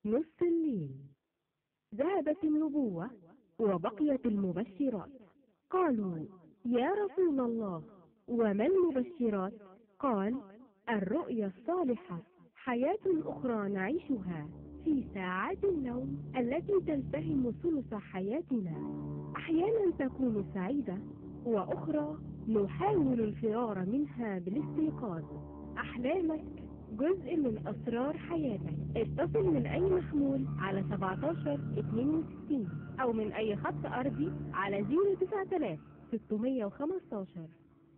نصف الليل ذهبت النبوة وبقيت المبشرات قالوا يا رسول الله وما المبشرات قال الرؤيا الصالحة حياة أخرى نعيشها في ساعات النوم التي تلتهم ثلث حياتنا أحيانا تكون سعيدة وأخرى نحاول الفرار منها بالاستيقاظ أحلامك جزء من أسرار حياتك اتصل من أي محمول على 17 62 أو من أي خط أرضي على 09000 615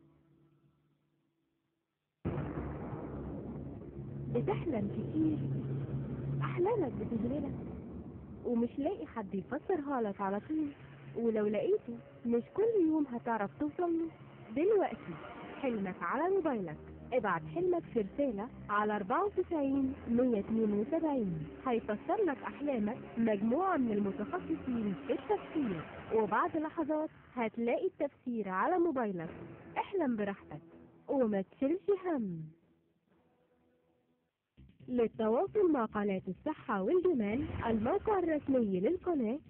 بتحلم كتير أحلامك بتشغلك ومش لاقي حد يفسرها لك على طول ولو لقيته مش كل يوم هتعرف توصل له دلوقتي حلمك على موبايلك ابعت حلمك في رسالة على 94 172 هيفسر لك أحلامك مجموعة من المتخصصين في التفسير وبعد لحظات هتلاقي التفسير على موبايلك احلم براحتك وما تشيلش هم للتواصل مع قناة الصحة والجمال الموقع الرسمي للقناة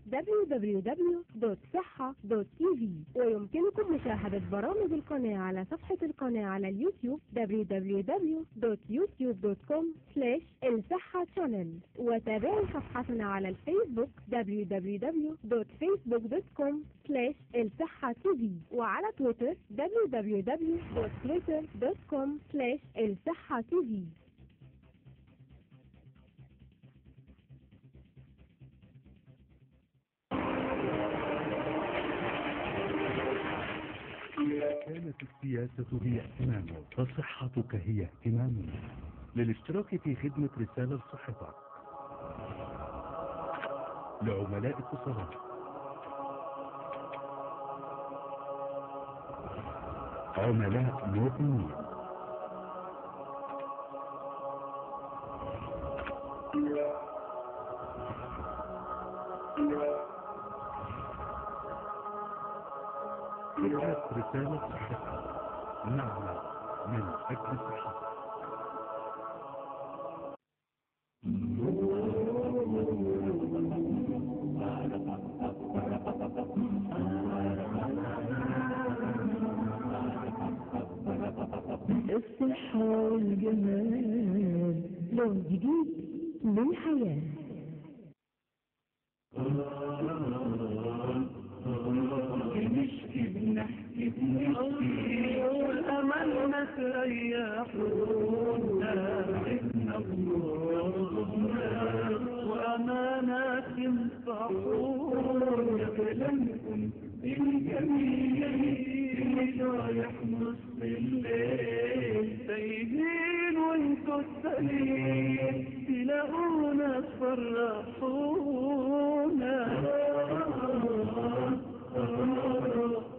www.صحة.tv ويمكنكم مشاهدة برامج القناة على صفحة القناة على اليوتيوب www.youtube.com الصحة channel وتابعوا صفحتنا على الفيسبوك www.facebook.com الصحة tv وعلى تويتر www.twitter.com الصحة tv كانت السياسة هي اهتمامه فصحتك هي اهتمامنا للاشتراك في خدمة رسالة صحتك لعملاء اتصالات عملاء مؤمنين كانت رسالة صحتك نعمة من أجل صحتك الصحة والجمال لون جديد للحياة بنشكي بنحكي بنشكي والأمل نتريحونا إن الله وأمانات ينفعون كلامكم الجميل اللي رايح نص الليل سايبين وانتوا السليم تلاقونا تفرحونا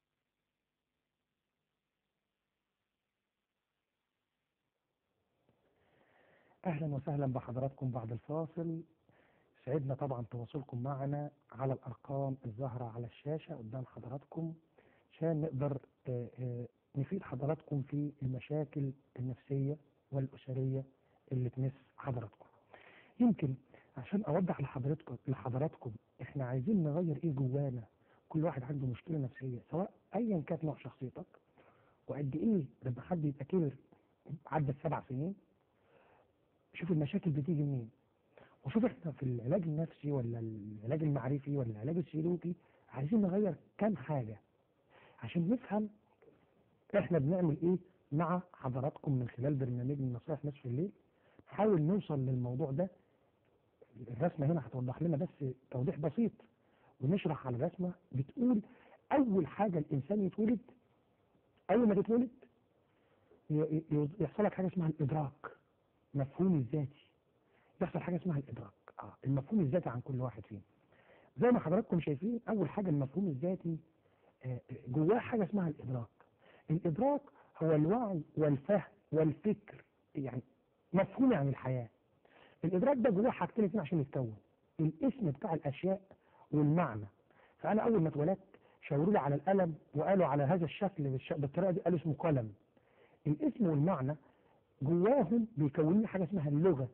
أهلا وسهلا بحضراتكم بعد الفاصل سعدنا طبعا تواصلكم معنا على الأرقام الظاهرة على الشاشة قدام حضراتكم عشان نقدر آه، آه، نفيد حضراتكم في المشاكل النفسية والأسرية اللي تمس حضراتكم يمكن عشان أوضح لحضراتكم لحضراتكم إحنا عايزين نغير إيه جوانا كل واحد عنده مشكلة نفسية سواء أيا كانت نوع شخصيتك وقد إيه لما حد يبقى كبر عدى السبع سنين شوف المشاكل بتيجي منين وشوف احنا في العلاج النفسي ولا العلاج المعرفي ولا العلاج السلوكي عايزين نغير كام حاجة عشان نفهم احنا بنعمل ايه مع حضراتكم من خلال برنامجنا نصائح نصف الليل نحاول نوصل للموضوع ده الرسمة هنا هتوضح لنا بس توضيح بسيط ونشرح على الرسمة بتقول أول حاجة الإنسان يتولد أول ما تتولد ي- ي- يحصل لك حاجة اسمها الإدراك مفهوم الذاتي يحصل حاجة اسمها الإدراك آه. المفهوم الذاتي عن كل واحد فينا زي ما حضراتكم شايفين أول حاجة المفهوم الذاتي آه، جواه حاجة اسمها الإدراك الإدراك هو الوعي والفهم والفكر يعني مفهوم عن الحياة الإدراك ده جواه حاجتين اتنين عشان يتكون الاسم بتاع الأشياء والمعنى فأنا أول ما اتولدت شاوروا لي على القلم وقالوا على هذا الشكل بالش- بالطريقة دي قالوا اسمه قلم الاسم والمعنى جواهم بيكونوا لي حاجة اسمها اللغة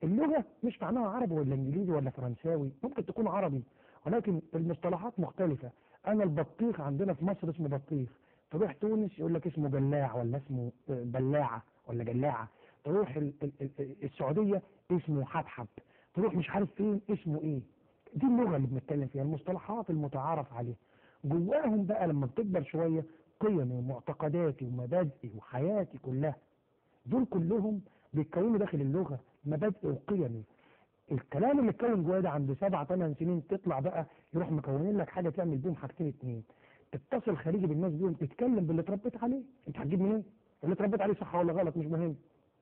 اللغة مش معناها عربي ولا انجليزي ولا فرنساوي ممكن تكون عربي ولكن المصطلحات مختلفة انا البطيخ عندنا في مصر اسمه بطيخ تروح تونس يقول لك اسمه جلاع ولا اسمه بلاعة ولا جلاعة تروح ال- ال- ال- السعودية اسمه حبحب تروح مش عارف فين اسمه ايه دي اللغة اللي بنتكلم فيها المصطلحات المتعارف عليها جواهم بقى لما بتكبر شوية قيمي ومعتقداتي ومبادئي وحياتي كلها دول كلهم بيتكونوا داخل اللغة مبادئ وقيمي الكلام اللي اتكون جوايا ده عند سبع ثمان سنين تطلع بقى يروح مكونين لك حاجة تعمل بيهم حاجتين اتنين تتصل خارجي بالناس بيهم تتكلم باللي اتربيت عليه انت هتجيب منين؟ اللي اتربيت عليه صح ولا غلط مش مهم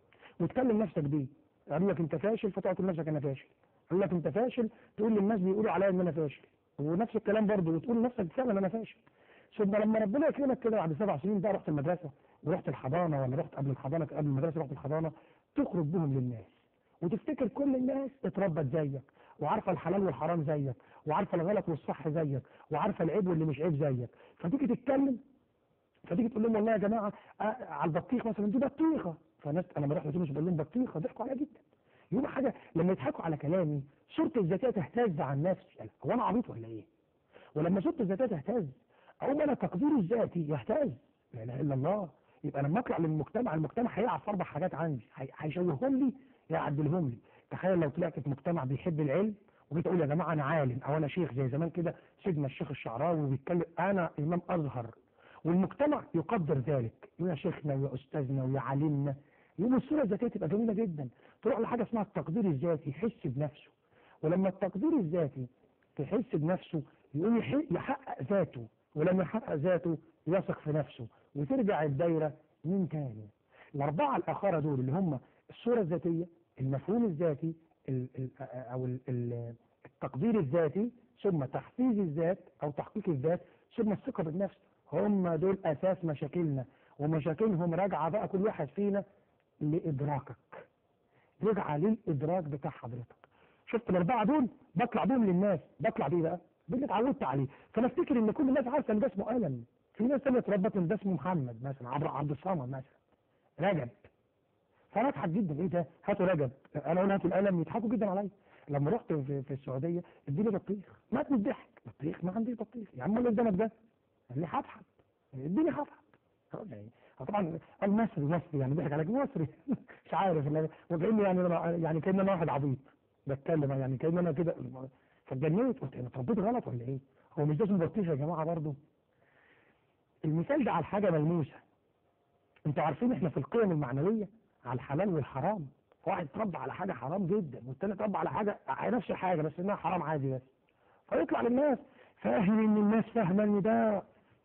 وتكلم نفسك بيه قال لك انت فاشل فتقعد تقول لنفسك انا فاشل قال لك انت فاشل تقول للناس بيقولوا عليا ان انا فاشل ونفس الكلام برضه وتقول لنفسك فعلا انا فاشل ثم لما ربنا يكرمك كده بعد سبع سنين بقى رحت المدرسه ورحت الحضانه ولا رحت قبل الحضانه قبل المدرسه رحت الحضانه تخرج بهم للناس وتفتكر كل الناس اتربت زيك وعارفه الحلال والحرام زيك وعارفه الغلط والصح زيك وعارفه العيب واللي مش عيب زيك فتيجي تتكلم فتيجي تقول لهم والله يا جماعه آه على البطيخ مثلا دي بطيخه فناس انا بروح لتونس بقول لهم بطيخه ضحكوا عليا جدا يوم حاجه لما يضحكوا على كلامي صورتي الذاتيه تهتز عن نفسي يعني هو انا عبيط ولا ايه؟ ولما صورتي الذاتيه تهتز اقوم انا تقديري الذاتي يهتز لا اله الا الله يبقى لما اطلع للمجتمع المجتمع هيقع في اربع حاجات عندي هي- هيشوههم لي يعدلهم لي تخيل لو طلعت في مجتمع بيحب العلم وجيت اقول يا جماعه انا عالم او انا شيخ زي زمان كده سيدنا الشيخ الشعراوي وبيتكلم انا امام ازهر والمجتمع يقدر ذلك يقول يا شيخنا ويا استاذنا ويا عالمنا يوم الصوره الذاتيه تبقى جميله جدا تروح لحاجه اسمها التقدير الذاتي يحس بنفسه ولما التقدير الذاتي تحس بنفسه يقوم يح- يحقق ذاته ولما يحقق ذاته يثق في نفسه وترجع الدايره من تاني الاربعه الاخرى دول اللي هم الصوره الذاتيه المفهوم الذاتي ال ال او ال ال التقدير الذاتي ثم تحفيز الذات او تحقيق الذات ثم الثقه بالنفس هم دول اساس مشاكلنا ومشاكلهم راجعه بقى كل واحد فينا لادراكك راجعه للادراك بتاع حضرتك شفت الاربعه دول بطلع بيهم للناس بطلع بيه بقى باللي اتعودت عليه فانا افتكر ان كل الناس عارفه ان ده اسمه الم في ناس تانية اتربت ان ده اسمه محمد مثلا عبد عبد الصمد مثلا رجب فانا اضحك جدا ايه ده هاتوا رجب انا اقول هاتوا القلم يضحكوا جدا عليا لما رحت في, في السعوديه اديني بطيخ مات من الضحك بطيخ ما عنديش بطيخ يا عم اللي قدامك ده قال لي حبحب اديني حبحب خلاص يعني هو طبعا قال مصري مصري يعني ضحك عليك مصري مش عارف إن- وكاني يعني أنا- يعني كان انا واحد عبيط بتكلم يعني كان انا كده فاتجننت قلت انا اتربيت غلط ولا ايه؟ هو مش ده اسمه بطيخ يا جماعه برضه المثال ده على حاجه ملموسه انتوا عارفين احنا في القيم المعنويه على الحلال والحرام واحد اتربى على حاجه حرام جدا والتاني اتربى على حاجه على نفس الحاجه بس انها حرام عادي بس فيطلع للناس فاهم ان الناس فاهمه ان ده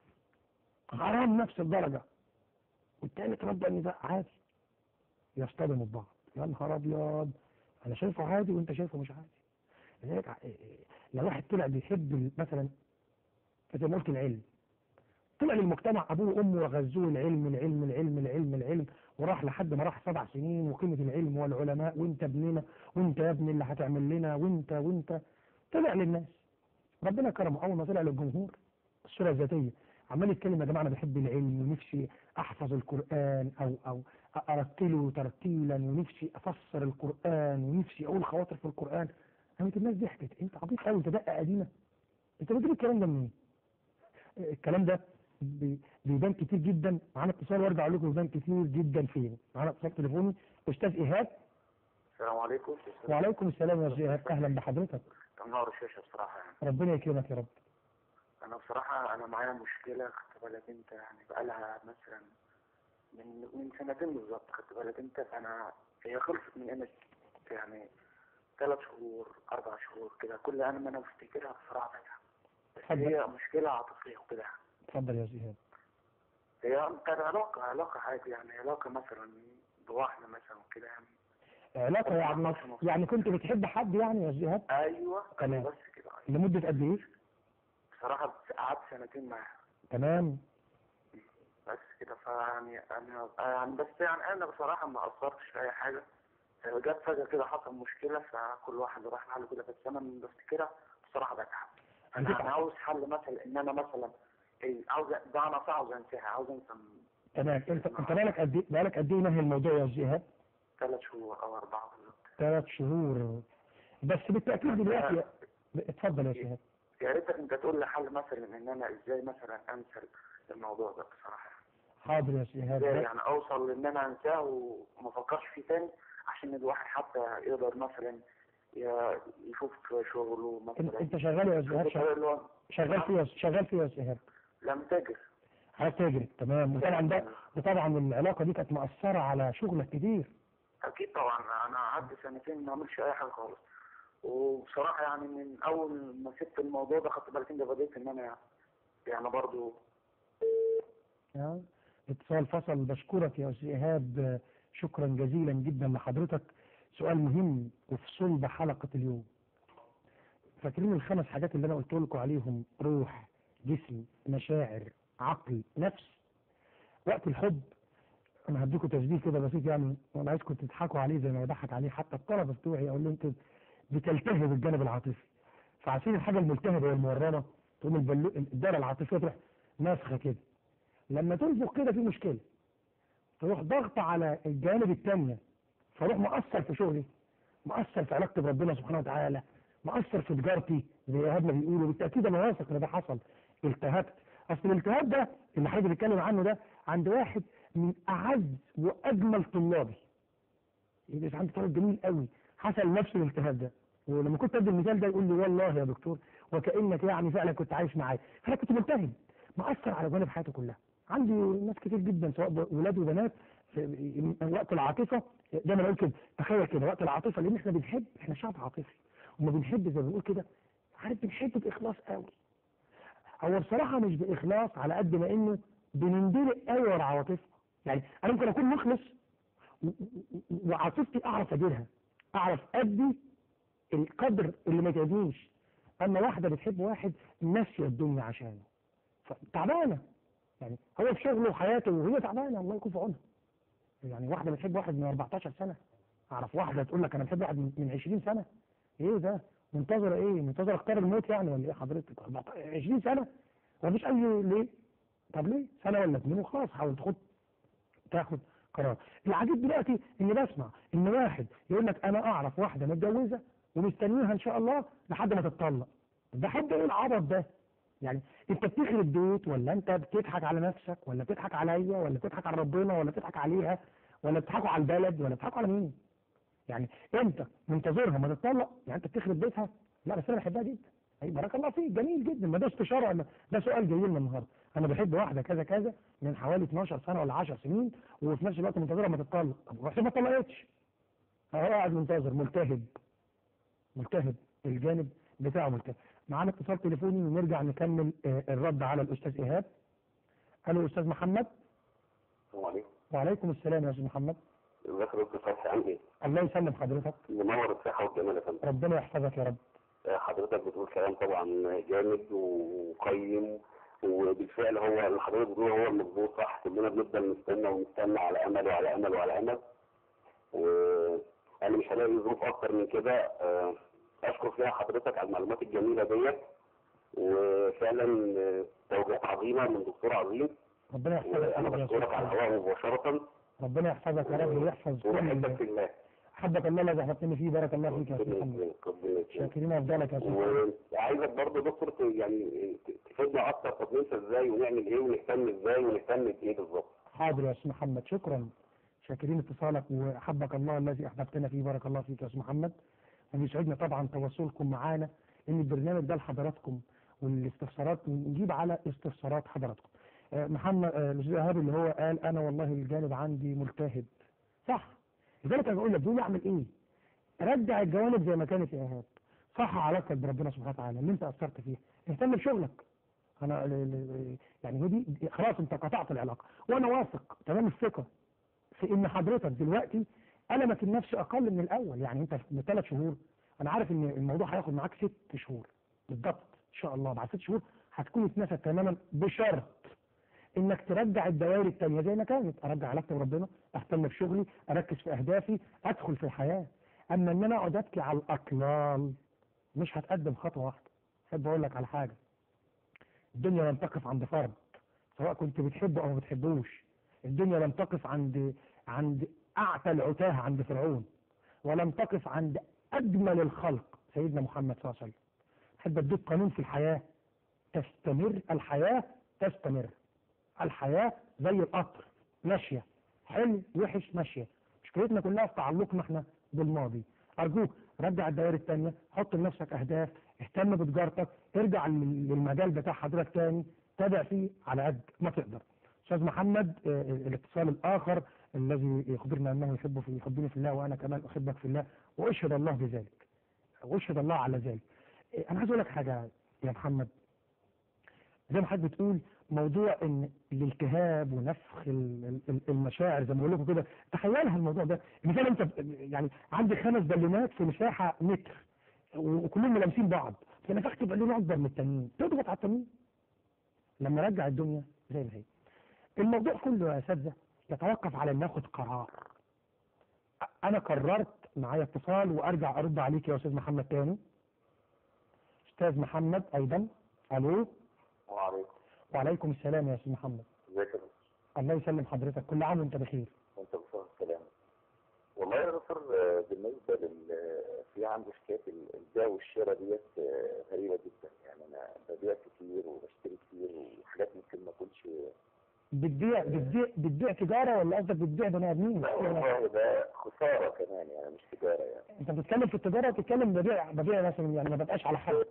حرام نفس الدرجه والتاني اتربى ان ده عادي يصطدموا ببعض يا نهار ابيض انا شايفه عادي وانت شايفه مش عادي لذلك ع- لو واحد طلع بيحب ال- مثلا زي ما قلت العلم طلع للمجتمع ابوه وامه وغزوه العلم العلم العلم العلم العلم وراح لحد ما راح سبع سنين وقيمه العلم والعلماء وانت ابننا وانت يا ابني اللي هتعمل لنا وانت وانت طلع للناس ربنا كرمه اول ما طلع للجمهور الصوره الذاتيه عمال يتكلم يا جماعه انا بحب العلم ونفسي احفظ القران او او ارتله ترتيلا ونفسي افسر القران ونفسي اقول خواطر في القران قامت الناس ضحكت انت عبيط قوي انت دقه قديمه انت بتجيب الكلام ده منين؟ الكلام ده بي- بيبان كتير جدا معانا اتصال وارجع اقول لكم بيبان كتير جدا فين معانا اتصال تليفوني استاذ ايهاب السلام عليكم وعليكم السلام يا استاذ ايهاب اهلا بحضرتك تنور الشاشة بصراحة يعني ربنا يكرمك يا رب أنا بصراحة أنا معايا مشكلة خدت بالك أنت يعني بقالها مثلا من من سنتين بالظبط خدت بالك أنت فأنا هي خلصت من قيمة يعني ثلاث شهور أربع شهور كده كل أنا ما أنا بفتكرها بصراحة بتعب بس اتفضل. هي مشكلة عاطفية وكده اتفضل يا استاذ ايهاب هي كانت علاقة علاقة عادي يعني علاقة مثلا بواحدة مثلا وكده يعني علاقه يعني يعني كنت بتحب حد يعني يا استاذ ايهاب أيوه تمام. بس كده لمده قد ايه؟ بصراحة قعدت سنتين معاها تمام بس كده فيعني انا يعني بس يعني انا بصراحه ما قصرتش في اي حاجه جت فجاه كده حصل مشكله فكل واحد راح لحاله كده بس انا من بفتكرها بصراحه بتعب انا بتتعب. انا عاوز حل مثلا ان انا مثلا إيه عاوز ده انا عاوز انساها عاوز انسى تمام انت انت بالك قد ايه بالك قد ايه نهي الموضوع يا استاذ ايهاب؟ ثلاث شهور او اربعه بالظبط ثلاث شهور بس بالتأكيد دلوقتي اتفضل يا شهاب يا ريتك انت تقول لي حل مثلا ان انا ازاي مثلا انسى الموضوع ده بصراحه حاضر يا شهاب ازاي يعني اوصل ان انا انساه وما افكرش فيه تاني عشان الواحد حتى يقدر مثلا ي- يشوف شغله انت مثلا انت شغال يا شهاب شغال- اللي هو شغال فيه يا- شغال فيه يا شهاب لا متاجر حضرتك تاجر تمام وطبعا ده وطبعا العلاقة دي كانت مؤثرة على شغلك كتير اكيد طبعا انا قعدت سنتين ما اعملش اي حاجه خالص وبصراحه يعني من اول ما سبت الموضوع ده خدت بالك انت بديت ان انا يعني برضو ها؟ اتصال فصل بشكرك يا أستاذ إيهاب شكرا جزيلا جدا لحضرتك سؤال مهم وفي صلب حلقة اليوم فاكرين الخمس حاجات اللي أنا قلت لكم عليهم روح جسم مشاعر عقل نفس وقت الحب أنا هديكم تسجيل كده بسيط يعني وأنا عايزكم تضحكوا عليه زي ما بضحك عليه حتى الطلبة بتوعي أقول لهم أنتوا بتلتهب الجانب العاطفي فعارفين الحاجة الملتهبة والمورمة تقوم البلو... الدالة العاطفية تروح نافخة كده لما تنفخ كده في مشكلة تروح ضغط على الجانب الثانية فاروح مؤثر في شغلي مؤثر في علاقتي بربنا سبحانه وتعالى مؤثر في تجارتي زي ايهاب ما بيقولوا بالتاكيد انا واثق ان ده حصل التهبت اصل الالتهاب ده اللي حضرتك بتتكلم عنه ده عند واحد من اعز واجمل طلابي يبقى عندي طالب جميل قوي حصل نفس الالتهاب ده ولما كنت ادي المثال ده يقول لي والله يا دكتور وكانك يعني فعلا كنت عايش معايا فانا كنت ملتهب مأثر على جوانب حياتي كلها عندي ناس كتير جدا سواء ولاد وبنات في وقت العاطفة دايما اقول كده تخيل كده وقت العاطفة لان احنا بنحب احنا شعب عاطفي وما بنحب زي ما بنقول كده عارف بنحب باخلاص قوي هو بصراحة مش باخلاص على قد ما انه بنندلق قوي ورا عواطفنا يعني انا ممكن اكون مخلص و- و- وعاطفتي اعرف اديرها اعرف ادي القدر اللي ما يتعبنيش اما واحدة بتحب واحد ناسية الدنيا عشانه فتعبانة يعني هو في شغله وحياته وهي تعبانة الله يكون في عونها يعني واحدة بتحب واحد من 14 سنة اعرف واحدة تقول لك انا بحب واحد من من 20 سنة ايه ده منتظرة ايه منتظرة اختار الموت يعني ولا ايه حضرتك 14 20 سنة ومفيش اي ليه طب ليه سنة ولا اتنين وخلاص حاول تاخد تاخد قرار العجيب دلوقتي اني بسمع ان واحد يقول لك انا اعرف واحدة متجوزة ومستنيها ان شاء الله لحد ما تتطلق ده حد ايه العبط ده يعني انت بتخرب بيت ولا انت بتضحك على نفسك ولا بتضحك عليا ولا بتضحك على ربنا ولا بتضحك عليها ولا بتضحكوا على البلد ولا بتضحكوا على مين يعني انت منتظرها ما تتطلق يعني انت بتخرب بيتها لا بس انا بحبها جدا اي بارك الله فيك جميل جدا ما ده استشاره ولا- ده سؤال جاي لنا النهارده انا بحب واحده كذا كذا من حوالي 12 سنه ولا 10 سنين وفي نفس الوقت منتظرها ما تتطلق طب روح ما اتطلقتش اهو قاعد منتظر ملتهب ملتهب الجانب بتاعه ملتهب معانا اتصال تليفوني ونرجع نكمل آه، الرد على الاستاذ ايهاب الو استاذ محمد السلام عليكم وعليكم السلام يا استاذ محمد ازيك يا دكتور فتحي عامل ايه؟ الله يسلم حضرتك منور الصحة والجمال يا فندم ربنا يحفظك يا رب آه، حضرتك بتقول كلام طبعا جامد وقيم وبالفعل هو اللي حضرتك بتقوله هو المظبوط صح كلنا بنفضل نستنى ونستنى على امل وعلى امل وعلى امل وانا مش هلاقي ظروف اكتر من كده آه، اشكر فيها حضرتك على المعلومات الجميله ديت وفعلا آه، توجيهات عظيمه من دكتور عظيم ربنا يحفظك يا وانا رب يا بشكرك على استاذ الهواء مباشره ربنا يحفظك يا رب ويحفظ وبحبك كل في الله حبك الله الذي حببتني فيه بارك الله فيك يا استاذ ربنا محمد يكرمك ربنا يكرمك شاكرين افضلك يا استاذ محمد وعايزك برضه دكتور ت- يعني ت- تفيدنا اكتر طب ننسى ازاي ونعمل ايه ونهتم ازاي ونهتم بايه بالظبط حاضر يا استاذ محمد شكرا شاكرين اتصالك وحبك الله الذي احببتنا فيه بارك الله فيك يا استاذ محمد ويسعدنا طبعا تواصلكم معانا ان البرنامج ده لحضراتكم والاستفسارات نجيب على استفسارات حضراتكم آه، محمد آه، الاستاذ ايهاب اللي هو قال انا والله الجانب عندي ملتهب صح لذلك انا بقول لك دول اعمل ايه رجع الجوانب زي ما كانت يا ايهاب صح علاقتك بربنا سبحانه وتعالى اللي انت اثرت فيها اهتم بشغلك انا ل- ل- يعني هي دي خلاص انت قطعت العلاقه وانا واثق تمام الثقه في ان حضرتك دلوقتي المك النفسي اقل من الاول يعني انت من ثلاث شهور انا عارف ان الموضوع هياخد معاك ست شهور بالضبط ان شاء الله بعد ست شهور هتكون اتنست تماما بشرط انك ترجع الدوائر التانية زي ما كانت ارجع علاقتي بربنا اهتم بشغلي اركز في اهدافي ادخل في الحياة اما ان انا اقعد ابكي على الاطلال مش هتقدم خطوة واحدة احب اقول لك على حاجة الدنيا لم تقف عند فرد سواء كنت بتحبه او ما بتحبوش الدنيا لم تقف عند عند اعتى العتاه عند فرعون ولم تقف عند أجمل الخلق سيدنا محمد صلى الله عليه وسلم أحب أديك قانون في الحياة تستمر الحياة تستمر الحياة زي القطر ماشية حلو وحش ماشية مشكلتنا كلها في تعلقنا احنا بالماضي أرجوك رجع الدوائر التانية حط لنفسك أهداف اهتم بتجارتك ارجع لل- للمجال بتاع حضرتك تاني تابع فيه على قد ما تقدر أستاذ محمد آه، الاتصال الآخر الذي يخبرنا أنه يحب في يحبني في الله وأنا كمان أحبك في الله وأشهد الله بذلك وأشهد الله على ذلك آه، أنا عايز أقول لك حاجة يا محمد زي ما حضرتك بتقول موضوع ان الالتهاب ونفخ ال- ال- المشاعر زي ما بقول لكم كده تخيلها الموضوع ده مثال انت يعني عندك خمس بالونات في مساحه متر وكلهم ملامسين بعض فنفخت بالون اكبر من التانيين تضغط على التانيين لما رجع الدنيا زي ما هي الموضوع كله يا اساتذه يتوقف على ان ناخد قرار انا قررت معايا اتصال وارجع ارد عليك يا استاذ محمد تاني استاذ محمد ايضا الو وعليكم وعليكم السلام يا استاذ محمد ازيك يا دكتور الله يسلم حضرتك كل عام وانت بخير وانت بصحة السلامة والله يا دكتور آه، بالنسبة لل في عندي حكاية ال- البيع والشراء ديت آه، غريبة جدا يعني أنا ببيع كتير وبشتري كتير وحاجات ممكن ما أكونش بتبيع بتبيع بتبيع تجاره ولا قصدك بتبيع بني ادمين لا والله ده خسارة كمان يعني مش تجارة يعني انت بتتكلم في التجاره بتتكلم ببيع ببيع مثلا يعني ما ببقاش على حد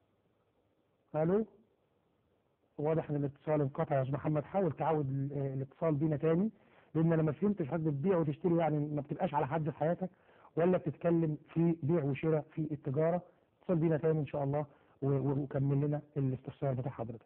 الو واضح ان الاتصال انقطع يا استاذ محمد حاول تعود ال- آه، الاتصال بينا تاني لان انا ما فهمتش حضرتك بتبيع وتشتري يعني ما بتبقاش على حد في حياتك ولا بتتكلم في بيع وشراء في التجاره اتصال بينا تاني ان شاء الله و- و- وكمل لنا الاستفسار بتاع حضرتك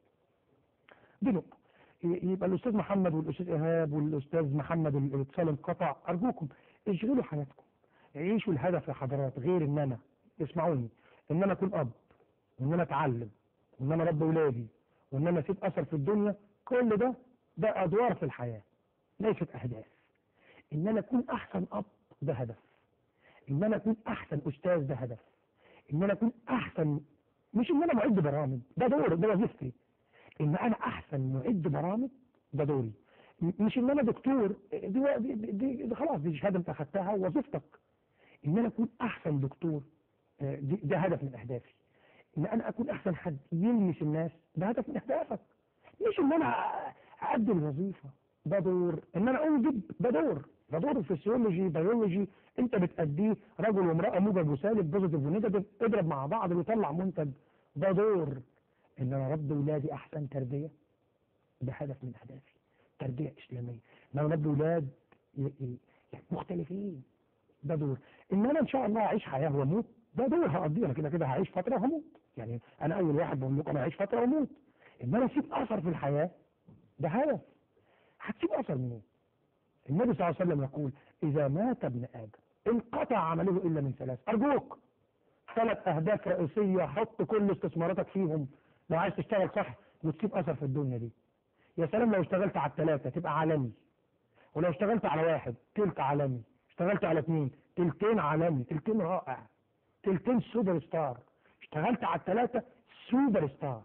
دي نقطه ي- يبقى الاستاذ محمد والاستاذ ايهاب والاستاذ محمد ال- الاتصال انقطع ارجوكم اشغلوا حياتكم عيشوا الهدف يا حضرات غير ان انا اسمعوني ان انا اكون اب وان انا اتعلم وان انا اربي ولادي وان انا اسيب اثر في الدنيا كل ده ده ادوار في الحياه ليست اهداف ان انا اكون احسن اب ده هدف ان انا اكون احسن استاذ ده هدف ان انا اكون احسن مش ان انا معد برامج ده دور ده وظيفتي ان انا احسن معد برامج ده دوري م- مش ان انا دكتور دي, دي, دي, دي خلاص دي شهاده انت اخدتها وظيفتك ان انا اكون احسن دكتور آه، دي ده هدف من اهدافي ان انا اكون احسن حد يلمس الناس ده هدف من اهدافك مش ان انا اادي الوظيفه ده دور ان انا انجب ده دور ده دور فيسيولوجي بيولوجي انت بتأديه رجل وامرأة موجب وسالب بوزيتيف ونيجاتيف اضرب مع بعض ويطلع منتج ده دور ان انا اربي ولادي احسن تربية ده هدف من اهدافي تربية اسلامية ان انا اربي ولاد ي- ي- يعني مختلفين ده دور ان انا ان شاء الله اعيش حياة واموت ده دور هقضيه انا كده كده هعيش فترة وهموت يعني انا اول واحد بقول لكم انا هعيش فترة واموت ان انا اسيب اثر في الحياة ده هدف هتسيب اثر منين النبي صلى الله عليه وسلم يقول اذا مات ابن ادم انقطع عمله الا من ثلاث ارجوك ثلاث اهداف رئيسيه حط كل استثماراتك فيهم لو عايز تشتغل صح وتسيب اثر في الدنيا دي يا سلام لو اشتغلت على الثلاثه تبقى عالمي ولو اشتغلت على واحد تلت عالمي اشتغلت على اثنين تلتين عالمي تلتين رائع تلتين سوبر ستار اشتغلت على الثلاثه سوبر ستار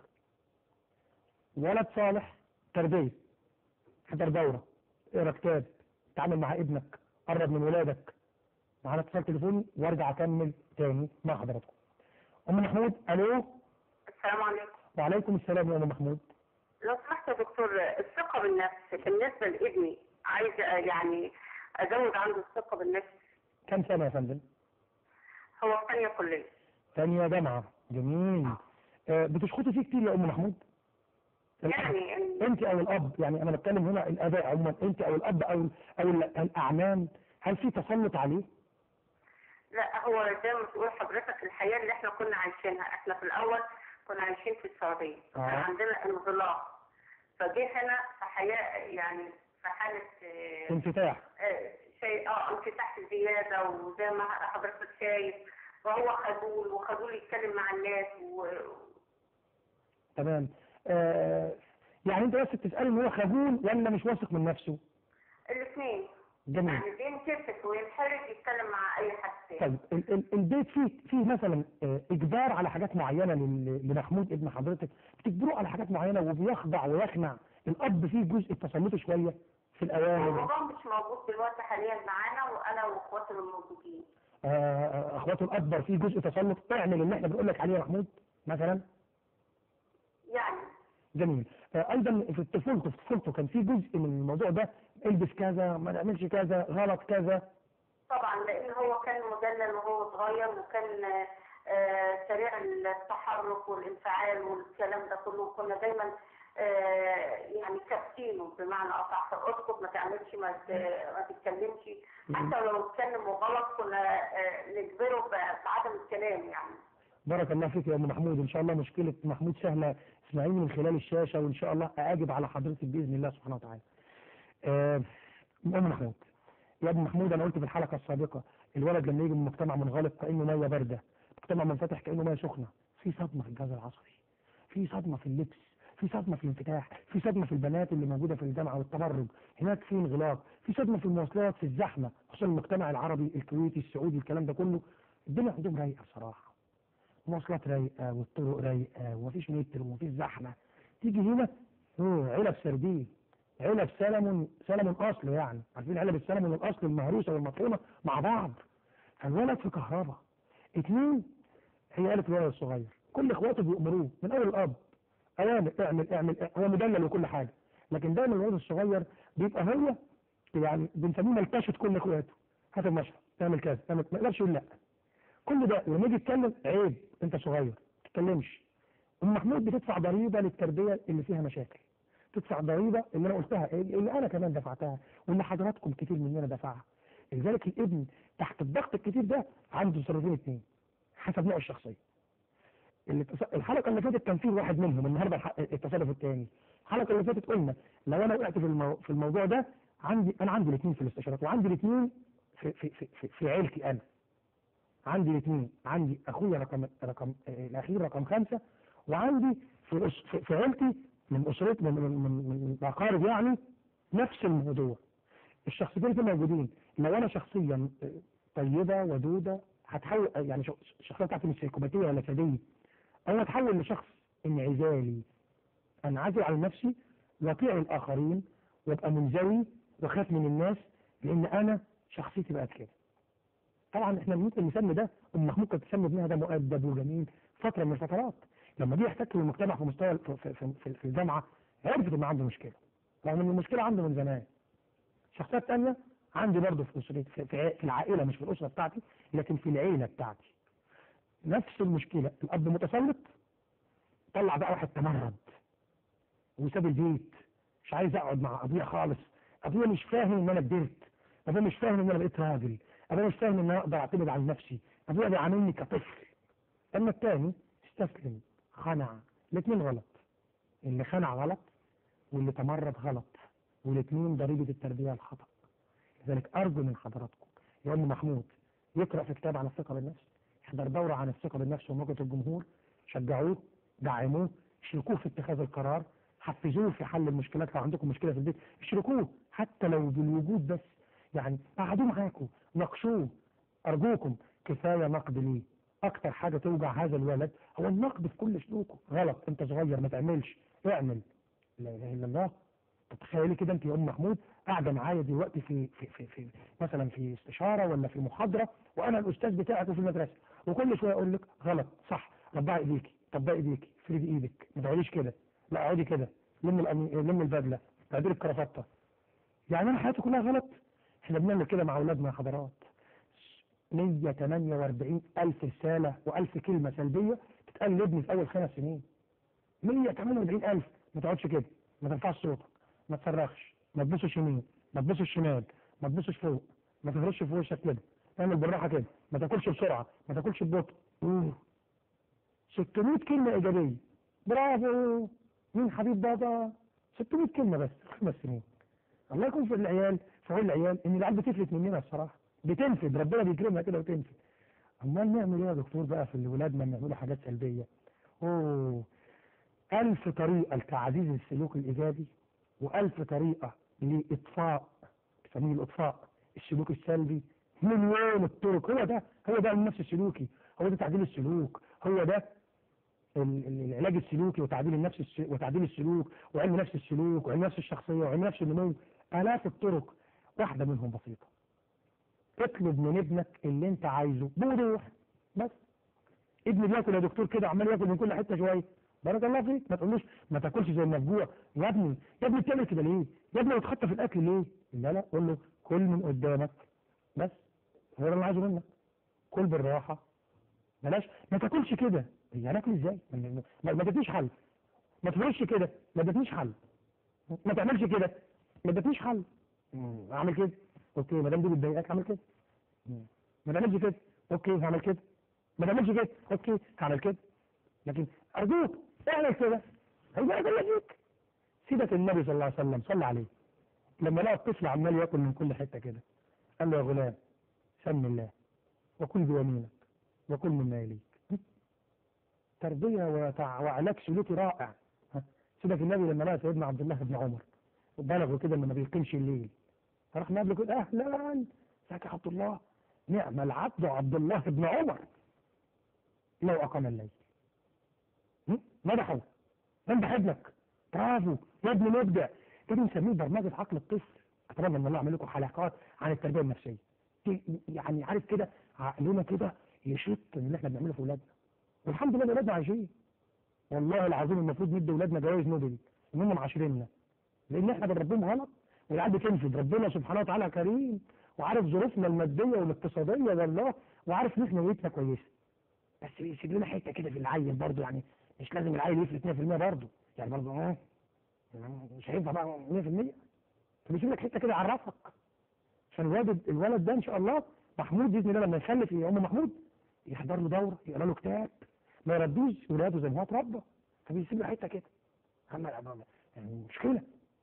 ولد صالح تربيه حضر دوره اقرا كتاب تعامل مع ابنك قرب من ولادك معانا اتصال تليفوني وارجع اكمل تاني مع حضراتكم ام محمود الو السلام عليكم وعليكم السلام يا ام محمود لو سمحت يا دكتور الثقة بالنفس بالنسبة لابني عايزة يعني أزود عنده الثقة بالنفس كم سنه يا فندم هو في ثانية كلية ثانيه جامعه جميل آه بتشخطي فيه كتير يا ام محمود يعني انت او الاب يعني انا بتكلم هنا الاباء عموما انت او الاب او او الاعمام هل في تسلط عليه لا هو زي ما تقول حضرتك الحياة اللي احنا كنا عايشينها احنا في الأول كنا عايشين في السعودية آه. كان عندنا انغلاق فجه هنا في حياة يعني في حالة آه، انفتاح آه، شيء اه انفتاح زيادة وزي ما حضرتك شايف وهو خجول وخجول يتكلم مع الناس و... تمام آه يعني انت بس بتسالي ان هو خجول ولا مش واثق من نفسه الاثنين جميل يعني بينكسف وينحرج يتكلم مع اي حد تاني طيب ال- ال- البيت فيه فيه مثلا آه، اجبار على حاجات معينه لل- لمحمود ابن حضرتك بتجبروه على حاجات معينه وبيخضع ويخنع الاب فيه جزء التسلطي شويه في الاوامر الموضوع مش موجود دلوقتي حاليا معانا وانا واخواتي الموجودين آه، اخواته الاكبر في جزء تسلط اعمل اللي احنا بنقول لك عليه يا محمود مثلا يعني جميل آه، ايضا في طفولته في طفولته كان في جزء من الموضوع ده البس كذا ما نعملش كذا غلط كذا طبعا لان هو كان مدلل وهو صغير وكان آه، سريع التحرك والانفعال والكلام ده كله كنا دايما آه، يعني كابتينه بمعنى اصح اسكت ما تعملش ما ت- ما تتكلمش حتى لو اتكلم وغلط كنا آه، نجبره ب- بعدم الكلام يعني بارك الله فيك يا ام محمود ان شاء الله مشكله محمود سهله اسمعيني من خلال الشاشه وان شاء الله اجب على حضرتك باذن الله سبحانه وتعالى آه، ام محمود يا ابن محمود انا قلت في الحلقه السابقه الولد لما يجي من مجتمع منغلق كانه ميه بارده مجتمع منفتح كانه ميه سخنه في صدمه في الجهاز العصبي في صدمه في اللبس في صدمه في الانفتاح في صدمه في البنات اللي موجوده في الجامعه والتبرج هناك في انغلاق في صدمه في المواصلات في الزحمه خصوصا المجتمع العربي الكويتي السعودي الكلام ده كله الدنيا عندهم رايقه بصراحه المواصلات رايقه والطرق رايقه ومفيش متر ومفيش زحمه تيجي هنا اوه علب سردين علب سلمون سلمون اصل يعني عارفين علب السلمون الاصل المهروسه والمطحونه مع بعض فالولد في كهرباء اتنين هي قالت الولد الصغير كل اخواته بيأمروه من اول الاب اوامر اعمل اعمل هو مدلل وكل حاجه لكن دايما الولد الصغير بيبقى هو يعني بنسميه ملتشت كل اخواته هات المشرب اعمل كذا اعمل ما يقدرش يقول لا كل ده لما يجي يتكلم عيب انت صغير ما تتكلمش ام محمود بتدفع ضريبه للتربيه اللي فيها مشاكل تدفع ضريبه اللي انا قلتها اللي انا كمان دفعتها واللي حضراتكم كتير مننا دفعها لذلك الابن تحت الضغط الكتير ده عنده تصرفين اثنين حسب نوع الشخصيه اللي تص- الحلقه اللي فاتت كان فيه واحد منهم النهارده الح- التصرف الثاني الحلقه اللي فاتت قلنا لو انا وقعت في المو... في الموضوع ده عندي انا عندي الاثنين في الاستشارات وعندي الاثنين في في في, في, في عيلتي انا عندي الاثنين عندي اخويا رقم رقم آه، الاخير رقم خمسة وعندي في أس... في, في عيلتي من اسرتي من من, من, من الاقارب يعني نفس الموضوع الشخصيتين دول موجودين لو انا شخصيا آه، طيبه ودوده هتحول آه، يعني شخ- الشخصيه بتاعتي مش سيكوباتيه ولا ساديه او اتحول لشخص انعزالي انعزل عن نفسي واطيع الاخرين وابقى منزوي واخاف من الناس لان انا شخصيتي بقت كده طبعا احنا ممكن نسمي ده ام محمود كانت تسمي ابنها ده مؤدب وجميل فتره من الفترات لما جه يحتك بالمجتمع في مستوى في, في, في, في, في الجامعه عرفت ان عنده مشكله رغم ان المشكله عنده من زمان شخصيات تانية عندي برضه في اسرتي في, في, في العائله مش في الاسره بتاعتي لكن في العيله بتاعتي نفس المشكله الاب متسلط طلع بقى واحد تمرد وساب البيت مش عايز اقعد مع ابويا خالص ابويا مش فاهم ان انا كبرت ابويا مش فاهم ان انا بقيت راجل ابويا مش فاهم ان انا اقدر اعتمد على نفسي ابويا بيعاملني كطفل اما التاني استسلم خنع الاثنين غلط اللي خنع غلط واللي تمرد غلط والاثنين ضريبه التربيه الخطا لذلك ارجو من حضراتكم يا ام محمود يقرا في كتاب عن الثقه بالنفس يحضر دوره عن الثقه بالنفس ومواجهه الجمهور شجعوه دعموه شاركوه في اتخاذ القرار حفزوه في حل المشكلات لو عندكم مشكله في البيت اشركوه حتى لو بالوجود بس يعني قعدوه معاكم ناقشوه ارجوكم كفايه نقد ليه اكتر حاجه توجع هذا الولد هو النقد في كل سلوكه غلط انت صغير ما تعملش اعمل لا اله الا الله تتخيلي كده انت يا ام محمود قاعده معايا دلوقتي في في في, في مثلا في استشاره ولا في محاضره وانا الاستاذ بتاعك في المدرسه وكل شويه اقول لك غلط صح ربعي ايديكي طبقي ايديكي فريدي ايدك ما تقعديش كده لا اقعدي كده لم الأمي... لم البدله تعديل الكرافته يعني انا حياتي كلها غلط احنا بنعمل كده مع اولادنا يا حضرات 148 ألف رسالة وألف كلمة سلبية تتقال لابني في أول خمس سنين 148 ألف ما تقعدش كده ما ترفعش صوتك ما تصرخش ما تبصش يمين ما تبصش شمال ما تبصش فوق ما تفرش في وشك كده اعمل بالراحة كده ما تاكلش بسرعة ما تاكلش ببطء أوه. 600 كلمة إيجابية برافو مين حبيب بابا 600 كلمة بس في خمس سنين الله يكون في العيال في عون العيال ان العيال بتفلت مننا الصراحة بتنفد ربنا بيكرمها كده وتنفد امال نعمل ايه يا دكتور بقى في الولاد ما بيعملوا حاجات سلبية اوه ألف طريقة لتعزيز السلوك الإيجابي وألف طريقة لإطفاء تسميه الإطفاء السلوك السلبي مليون الطرق هو ده هو ده النفس السلوكي هو ده تعديل السلوك هو ده ال- ال- العلاج السلوكي وتعديل النفس الس- وتعديل السلوك وعلم نفس السلوك وعلم نفس الشخصية وعلم نفس النمو آلاف الطرق واحدة منهم بسيطة اطلب من ابنك اللي انت عايزه بوضوح بس ابني بياكل يا دكتور كده عمال ياكل من كل حته شويه بارك الله فيك ما تقولوش ما تاكلش زي المفجوع يا ابني يا ابني بتعمل كده ليه يا ابني بتخطى في الاكل ليه لا لا قول له كل من قدامك بس هو ده اللي عايزه منك كل بالراحه بلاش ما تاكلش كده هي هناكل ازاي ما, ما, ما تديش حل ما تفرش كده ما ادتنيش حل ما تعملش كده ما ادتنيش حل مم، اعمل كده اوكي ما دام دي بتضايقك اعمل كده مم، ما تعملش كده اوكي هعمل كده ما تعملش كده اوكي هعمل كده لكن ارجوك اعمل كده هيبقى ده فيك سيدة النبي صلى الله عليه وسلم صلى عليه لما لقى الطفل عمال ياكل من كل حته كده قال له يا غلام سم الله وكل بيمينك وكل مما يليك تربية وتع- وعلاج سلوكي رائع ها؟ سيدة النبي لما لقى سيدنا عبد الله بن عمر بلغوا كده انه ما بيقيمش الليل فراح قبله كده اهلا ازيك يا عبد الله نعم العبد عبد الله بن عمر لو اقام الليل هم؟ مدحه مدح ابنك برافو يا ابني مبدع كده نسميه برمجه عقل الطفل اتمنى ان الله يعمل لكم حلقات عن التربيه النفسيه دي- يعني عارف كده عقلنا كده يشط من اللي احنا بنعمله في اولادنا والحمد لله اولادنا عايشين والله العظيم المفروض ندي اولادنا جوائز نوبل ان هم معاشريننا لان احنا بنربيهم غلط والعيال بتنفذ ربنا سبحانه وتعالى كريم وعارف ظروفنا الماديه والاقتصاديه والله وعارف ان احنا نيتنا كويسه بس بيسيب لنا حته كده في العيل برضه يعني مش لازم العيل يفرق 2% برضه يعني برضه اه مش هينفع بقى 100% فبيسيب لك حته كده يعرفك عشان الولد الولد ده ان شاء الله محمود باذن الله لما يخلف يا ام محمود يحضر له دوره يقرا له كتاب ما يربيش ولاده زي ما هو اتربى فبيسيب له حته كده عمال عمال يعني مشكله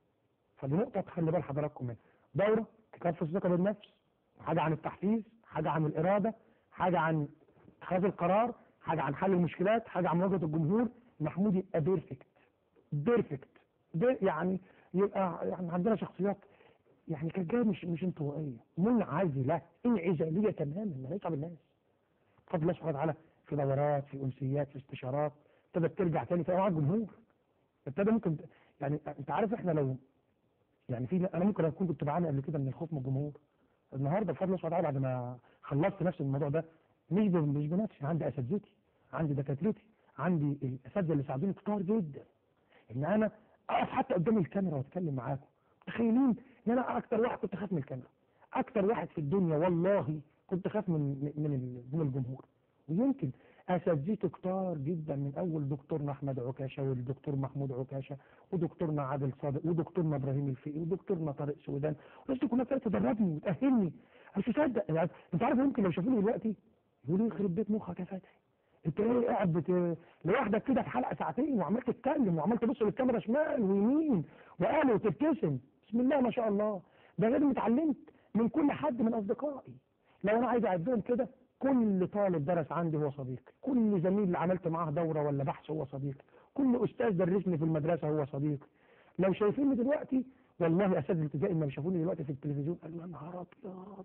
فدي نقطه تخلي بال حضراتكم منها دوره كتاب في الثقه بالنفس حاجه عن التحفيز حاجه عن الاراده حاجه عن اتخاذ القرار حاجه عن حل المشكلات حاجه عن مواجهه الجمهور محمود يبقى بيرفكت بيرفكت يعني يبقى يعني عندنا شخصيات يعني كانت جايه مش مش انطوائيه منعزله انعزاليه تماما مالهاش بالناس بفضل الله سبحانه وتعالى في دورات في انسيات في استشارات ابتدت ترجع تاني في مع الجمهور ابتدى ممكن يعني انت عارف احنا لو يعني في انا ممكن اكون كنت بعاني قبل كده من الخوف من الجمهور النهارده بفضل الله سبحانه وتعالى بعد ما خلصت نفس الموضوع ده مش ب- مش بنفسي عندي اساتذتي عندي دكاترتي عندي الاساتذه اللي ساعدوني كتار جدا ان انا اقف حتى قدام الكاميرا واتكلم معاكم متخيلين ان انا اكتر واحد كنت خايف من الكاميرا اكتر واحد في الدنيا والله كنت خايف من من ال- من الجمهور ويمكن اساتذتي كتار جدا من اول دكتورنا احمد عكاشه والدكتور محمود عكاشه ودكتورنا عادل صادق ودكتورنا ابراهيم الفقي ودكتورنا طارق سودان والناس دي كلها ابتدت تدربني وتاهلني مش تصدق يعني انت عارف يمكن لو شافوني دلوقتي يقولوا لي يخرب بيت مخك يا فتحي انت ايه قاعد بت... لوحدك كده في حلقه ساعتين وعمال تتكلم وعمال تبص للكاميرا شمال ويمين وقال وتبتسم بسم الله ما شاء الله ده غير اتعلمت من كل حد من اصدقائي لو انا عايز اعدهم كده كل طالب درس عندي هو صديقي كل زميل عملت معاه دوره ولا بحث هو صديقي كل استاذ درسني في المدرسه هو صديقي لو شايفيني دلوقتي والله اساتذه الابتدائي لما بيشوفوني دلوقتي في التلفزيون قالوا يا نهار ابيض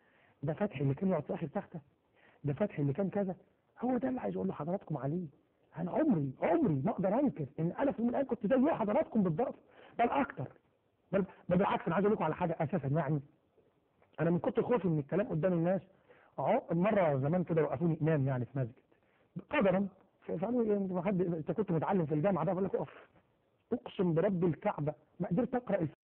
ده فتحي اللي كان يقعد في اخر تخته ده فتحي اللي كان كذا هو ده اللي عايز اقول لحضراتكم عليه انا عمري عمري ما اقدر انكر ان انا في يوم من الايام كنت زي حضراتكم بالضبط بل اكتر بل, بل بالعكس انا عايز اقول لكم على حاجه اساسا يعني انا من كتر خوفي من الكلام قدام الناس اهو مره زمان كده وقفوني امام يعني في مسجد قدرا فقالوا لي انت حد انت كنت متعلم في الجامعه ده بقول لك اقف اقسم برب الكعبه ما قدرت اقرا